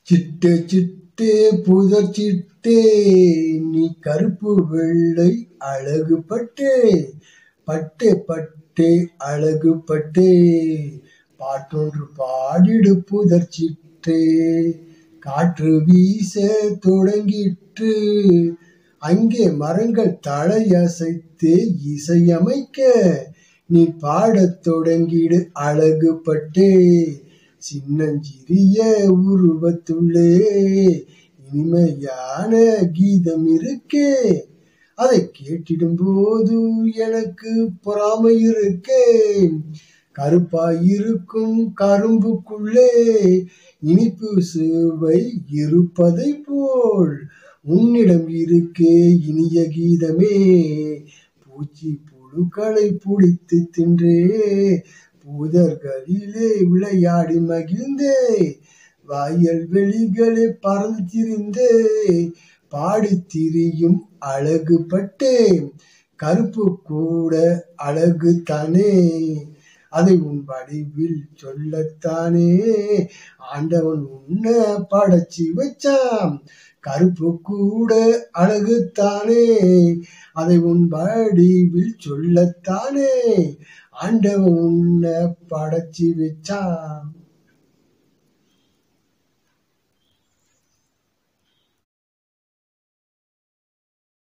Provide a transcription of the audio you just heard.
சிட்டு சிட்டு புதர் சிட்டே நீ கருப்பு வெள்ளை அழகு பட்டே பட்டே பட்டே அழகு பட்டே பாட்டொன்று பாடிடு புதர் சிட்டே காற்று வீச தொடங்கிற்று அங்கே மரங்கள் தலையசைத்து இசையமைக்க நீ பாடத் தொடங்கிடு அழகு பட்டே சின்னஞ்சிறிய உருவத்துள்ளே இனிமையான கீதம் இருக்கே அதை கேட்டிடும் போது எனக்கு பொறாமை இருக்கே கருப்பாயிருக்கும் கரும்புக்குள்ளே இனிப்பு சுவை இருப்பதை போல் உன்னிடம் இருக்கே இனிய கீதமே பூச்சி புழுக்களை பிடித்து தின்றே புதர்களிலே விளையாடி மகிழ்ந்தே வயல் வெளிகளே பறந்து திரிந்தே பாடித் திரியும் அழகு பட்டே கருப்பு கூட அழகு தானே அதை உன் வடிவில் சொல்லத்தானே ஆண்டவன் உன்னை படைச்சி வச்சான் கருப்பு கூட அழகுத்தானே அதை உன் வடிவில் சொல்லத்தானே ஆண்டவன் உன்னை படைச்சி வச்சான்